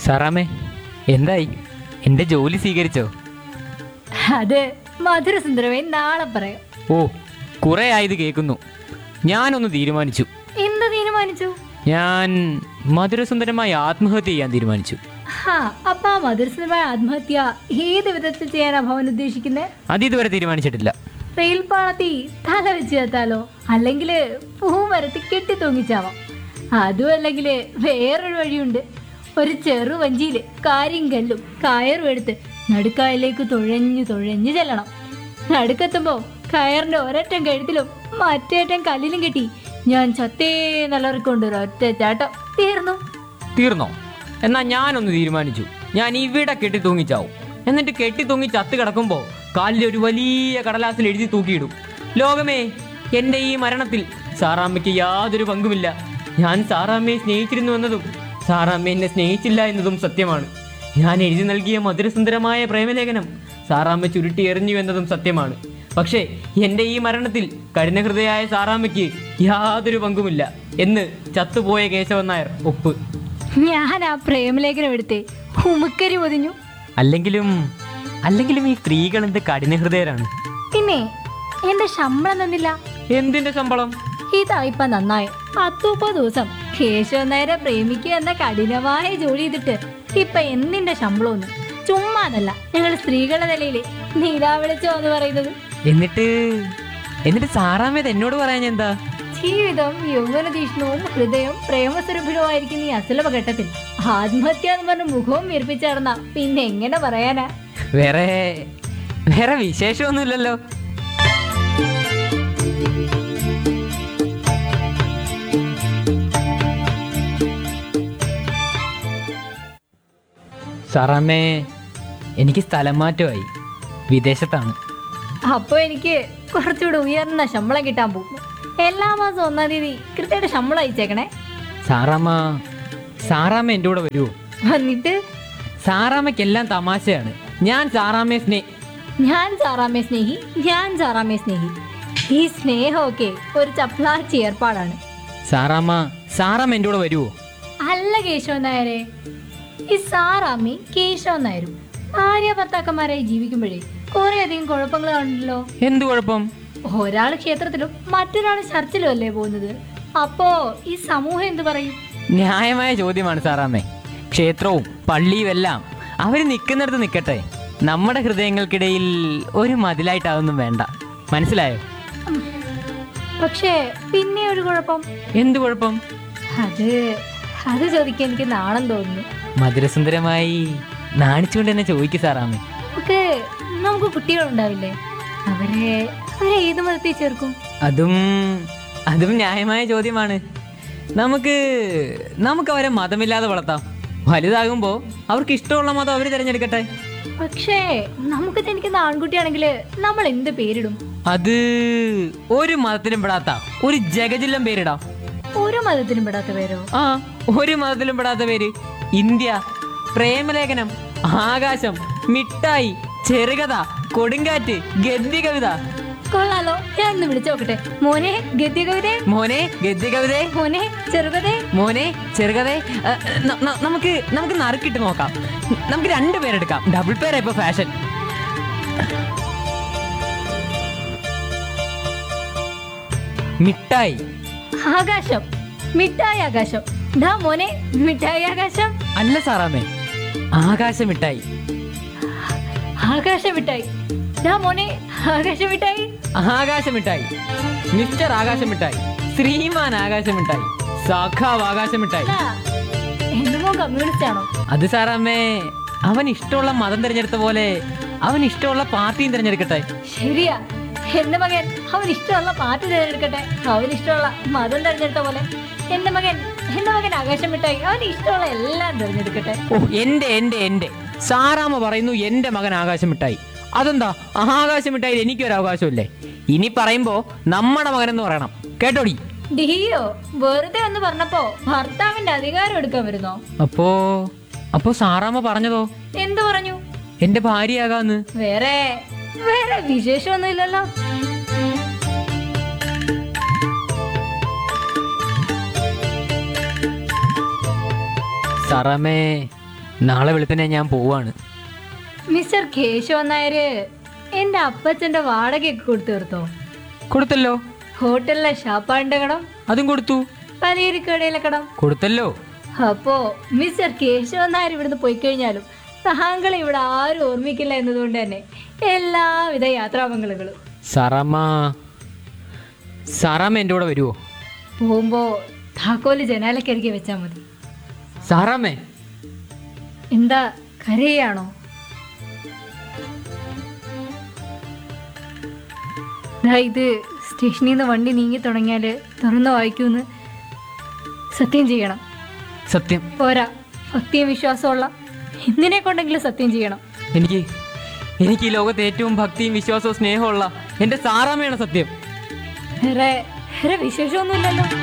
സാറാമേ എന്തായി എൻ്റെ ജോലി സ്വീകരിച്ചോ അത് മധുരസുന്ദരമേ നാളെ പറയാം ഓ കുറേ ആയത് കേൾക്കുന്നു ഞാനൊന്ന് തീരുമാനിച്ചു എന്ത് തീരുമാനിച്ചു ഞാൻ മധുരസുന്ദരമായി ആത്മഹത്യ ചെയ്യാൻ തീരുമാനിച്ചു ഹാ അപ്പൊ ആ മധുരസുന്ദരമായ ആത്മഹത്യ ഏത് വിധത്തിൽ ചെയ്യാനാ ഭവൻ ഉദ്ദേശിക്കുന്നത് അത് ഇതുവരെ തീരുമാനിച്ചിട്ടില്ല റെയിൽ പാളത്തി തല വെച്ച് ചേർത്താലോ അല്ലെങ്കിൽ പൂ മരത്തി കെട്ടി തൂങ്ങിച്ചാവാം അതും അല്ലെങ്കിൽ വേറൊരു വഴിയുണ്ട് ഒരു ചെറു വഞ്ചിയിൽ കാര്യം കല്ലും കയറും എടുത്ത് നടുക്കായലേക്ക് തുഴഞ്ഞു തുഴഞ്ഞു ചെല്ലണം നടുക്കെത്തുമ്പോ കയറിന്റെ ഒരറ്റം കഴുത്തിലും മറ്റേറ്റം കല്ലിലും കെട്ടി ഞാൻ ചത്തേ നിലറിക്കൊണ്ട് ഒറ്റ ചാട്ടം തീർന്നു തീർന്നോ എന്നാ ഞാനൊന്ന് തീരുമാനിച്ചു ഞാൻ ഇവിടെ കെട്ടി തൂങ്ങിച്ചാവും എന്നിട്ട് കെട്ടി തൂങ്ങി ചത്ത് കിടക്കുമ്പോൾ കാലിൽ ഒരു വലിയ കടലാസിൽ എഴുതി തൂക്കിയിടും ലോകമേ എൻ്റെ ഈ മരണത്തിൽ സാറാമ്മയ്ക്ക് യാതൊരു പങ്കുമില്ല ഞാൻ സാറാമ്മയെ സ്നേഹിച്ചിരുന്നു എന്നതും സാറാമ്മ എന്നെ സ്നേഹിച്ചില്ല എന്നതും സത്യമാണ് ഞാൻ എഴുതി നൽകിയ മധുരസുന്ദരമായ പ്രേമലേഖനം സാറാമ്മ ചുരുട്ടി എറിഞ്ഞു എന്നതും സത്യമാണ് പക്ഷേ എൻ്റെ ഈ മരണത്തിൽ കഠിനഹൃദയായ സാറാമ്മയ്ക്ക് യാതൊരു പങ്കുമില്ല എന്ന് ചത്തുപോയ കേശവൻ നായർ ഒപ്പ് ഞാൻ ആ പ്രേമലേഖനം എടുത്തേ ഉമുക്കരി പൊതിഞ്ഞു അല്ലെങ്കിലും അല്ലെങ്കിലും ഈ സ്ത്രീകൾ എന്ത് കഠിനഹൃദയരാണ് പിന്നെ എന്റെ ശമ്പളം തന്നില്ല എന്തിന്റെ ശമ്പളം ഇതായിപ്പ നന്നായി പത്തുമുപ്പത് ദിവസം കേശവൻ നേരെ പ്രേമിക്കുക എന്ന കഠിനമായ ജോലി ചെയ്തിട്ട് ഇപ്പൊ എന്തിന്റെ ശമ്പളമൊന്നും ചുമ്മാതല്ല ഞങ്ങൾ സ്ത്രീകളുടെ നിലയില് നീലാവിളിച്ചോ എന്ന് പറയുന്നത് എന്നിട്ട് എന്നിട്ട് സാറാമ്മത് എന്നോട് പറയാൻ എന്താ ജീവിതം യൗവനതീഷ്ണവും ഹൃദയം പ്രേമസ്വരൂപിതവുമായിരിക്കുന്ന ഈ അസുലഭ ഘട്ടത്തിൽ ആത്മഹത്യ എന്ന് പറഞ്ഞ മുഖവും വീർപ്പിച്ചേർന്ന പിന്നെ എങ്ങനെ പറയാനാ വേറെ വേറെ വിശേഷമൊന്നുമില്ലല്ലോ സാറാമ്മേ എനിക്ക് സ്ഥലം മാറ്റമായി വിദേശത്താണ് അപ്പൊ എനിക്ക് കുറച്ചുകൂടെ ഉയർന്ന ശമ്പളം കിട്ടാൻ പോകും എല്ലാ മാസം ഒന്നാം തീയതി കൃത്യമായിട്ട് ശമ്പളം അയച്ചേക്കണേ സാറാമ്മ സാറാമ്മ എൻ്റെ കൂടെ വരുമോ വന്നിട്ട് സാറാമ്മയ്ക്കെല്ലാം തമാശയാണ് ഞാൻ സാറാമ്മയെ സ്നേ ഞാൻ സാറാമ്മയെ സ്നേഹി ഞാൻ സാറാമ്മയെ സ്നേഹി ഈ സ്നേഹമൊക്കെ ഒരു ചപ്ലാച്ചി ഏർപ്പാടാണ് സാറാമ്മ സാറാമ്മ എൻ്റെ കൂടെ വരുമോ അല്ല കേശവൻ നായരെ ഈ സാറാമ്മയും കേശവൻ നായരും ഭാര്യ ഭർത്താക്കന്മാരായി ജീവിക്കുമ്പോഴേ കുറെ അധികം കുഴപ്പങ്ങൾ കാണുന്നല്ലോ എന്ത് കുഴപ്പം ഒരാൾ ക്ഷേത്രത്തിലും മറ്റൊരാൾ ചർച്ചിലും അല്ലേ പോകുന്നത് അപ്പോ ഈ സമൂഹം എന്ത് പറയും ന്യായമായ ചോദ്യമാണ് സാറാമ്മേ ക്ഷേത്രവും പള്ളിയും എല്ലാം അവർ നിൽക്കുന്നിടത്ത് നിൽക്കട്ടെ നമ്മുടെ ഹൃദയങ്ങൾക്കിടയിൽ ഒരു മതിലായിട്ടാവുന്നും വേണ്ട മനസ്സിലായോ പക്ഷേ പിന്നെ ഒരു കുഴപ്പം എന്ത് കുഴപ്പം അത് അത് ചോദിക്കാൻ എനിക്ക് നാണം തോന്നുന്നു മധുരസുന്ദരമായി നാണിച്ചുകൊണ്ട് തന്നെ ചോദിക്കും സാറാമ്മേ നമുക്ക് നമുക്ക് കുട്ടികളുണ്ടാവില്ലേ അവരെ അവരെ ഏത് മതത്തിൽ ചേർക്കും അതും അതും ന്യായമായ ചോദ്യമാണ് നമുക്ക് നമുക്ക് അവരെ മതമില്ലാതെ വളർത്താം വലുതാകുമ്പോൾ അവർക്ക് ഇഷ്ടമുള്ള മതം അവർ തിരഞ്ഞെടുക്കട്ടെ പക്ഷേ നമുക്ക് ജനിക്കുന്ന ആൺകുട്ടിയാണെങ്കിൽ നമ്മൾ എന്ത് പേരിടും അത് ഒരു മതത്തിലും പെടാത്ത ഒരു ജഗജില്ലം പേരിടാം ഒരു മതത്തിനും പെടാത്ത പേരോ ആ ഒരു മതത്തിലും പെടാത്ത പേര് ഇന്ത്യ പ്രേമലേഖനം ആകാശം മിഠായി ചെറുകഥ കൊടുങ്കാറ്റ് ഗദ്യ കവിത കൊള്ളാലോ ഞാൻ ഒന്ന് വിളിച്ചു നോക്കട്ടെ മോനെ ഗദ്യ കവിതേ മോനെ ഗദ്യ കവിതേ മോനെ ചെറുകതേ മോനെ ചെറുകഥേ അ, ന- ന- നമുക്ക് നമുക്ക് നറുക്കിട്ട് നോക്കാം നമുക്ക് രണ്ട് പേരെടുക്കാം ഡബിൾ പേരാ ഇപ്പൊ ഫാഷൻ മിഠായി ആകാശം മിഠായി ആകാശം ഡാ മോനെ മിഠായി ആകാശം അല്ല സാറാമേ ആകാശ മിഠായി ആകാശ മിഠായി ഡാ മോനെ ആകാശ മിഠായി ആകാശ മിഠായി മിസ്റ്റർ ആകാശ മിഠായി ശ്രീമാൻ ആകാശ മിഠായി സഖാവ് ആകാശ മിഠായി ഡാ, എന്റെ മോൻ കമ്മ്യൂണിസ്റ്റ് ആണോ അത് സാറാമ്മേ അവൻ ഇഷ്ടമുള്ള മതം തിരഞ്ഞെടുത്ത പോലെ അവൻ ഇഷ്ടമുള്ള പാർട്ടിയും തിരഞ്ഞെടുക്കട്ടെ ശരിയാ എന്റെ മകൻ അവൻ ഇഷ്ടമുള്ള പാട്ട് തിരഞ്ഞെടുക്കട്ടെ അവൻ ഇഷ്ടമുള്ള മതം തിരഞ്ഞെടുത്ത പോലെ എന്റെ മകൻ എന്റെ മകൻ ആകാശം മിഠായി അവൻ ഇഷ്ടമുള്ള എല്ലാം തിരഞ്ഞെടുക്കട്ടെ ഓ എന്റെ എന്റെ എന്റെ സാറാമ്മ പറയുന്നു എന്റെ മകൻ ആകാശം മിഠായി അതെന്താ ആകാശം മിഠായി എനിക്കൊരു അവകാശമില്ലേ ഇനി പറയുമ്പോ നമ്മുടെ മകൻ എന്ന് പറയണം കേട്ടോടി ഡിയോ വെറുതെ ഒന്ന് പറഞ്ഞപ്പോ ഭർത്താവിന്റെ അധികാരം എടുക്കാൻ വരുന്നോ അപ്പോ അപ്പോ സാറാമ്മ പറഞ്ഞതോ എന്തു പറഞ്ഞു എന്റെ ഭാര്യയാകാന്ന് വേറെ വേറെ വിശേഷമൊന്നും ഇല്ലല്ലോ സാറാമ്മേ നാളെ വെളുപ്പിനെ ഞാൻ പോവാണ് മിസ്റ്റർ കേശവൻ നായര് എന്റെ അപ്പച്ചന്റെ വാടകയൊക്കെ കൊടുത്തു തീർത്തോ കൊടുത്തല്ലോ ഹോട്ടലിലെ ഷാപ്പാടിന്റെ കടം അതും കൊടുത്തു പലചരക്കടയിലെ കടം കൊടുത്തല്ലോ അപ്പോ മിസ്റ്റർ കേശവൻ നായർ ഇവിടുന്ന് പോയി കഴിഞ്ഞാലും താങ്കളെ ഇവിടെ ആരും ഓർമ്മിക്കില്ല എന്നതുകൊണ്ട് തന്നെ എല്ലാവിധ യാത്രാമംഗളുകളും സാറാമ്മ സാറാമ്മ എൻ്റെ കൂടെ വരുമോ പോകുമ്പോ താക്കോല് ജനാലക്കരികെ വെച്ചാൽ മതി സാറാമ്മേ എന്താ കരയാണോ ദാ ഇത് സ്റ്റേഷനിൽ നിന്ന് വണ്ടി നീങ്ങി തുടങ്ങിയാൽ തുറന്നു വായിക്കൂന്ന് സത്യം ചെയ്യണം സത്യം പോരാ ഭക്തിയും വിശ്വാസമുള്ള എന്തിനെ കൊണ്ടെങ്കിലും സത്യം ചെയ്യണം എനിക്ക് എനിക്ക് ഈ ലോകത്ത് ഏറ്റവും ഭക്തിയും വിശ്വാസവും സ്നേഹമുള്ള എൻ്റെ സാറാമ്മയാണ് സത്യം വേറെ വേറെ വിശേഷമൊന്നുമില്ലല്ലോ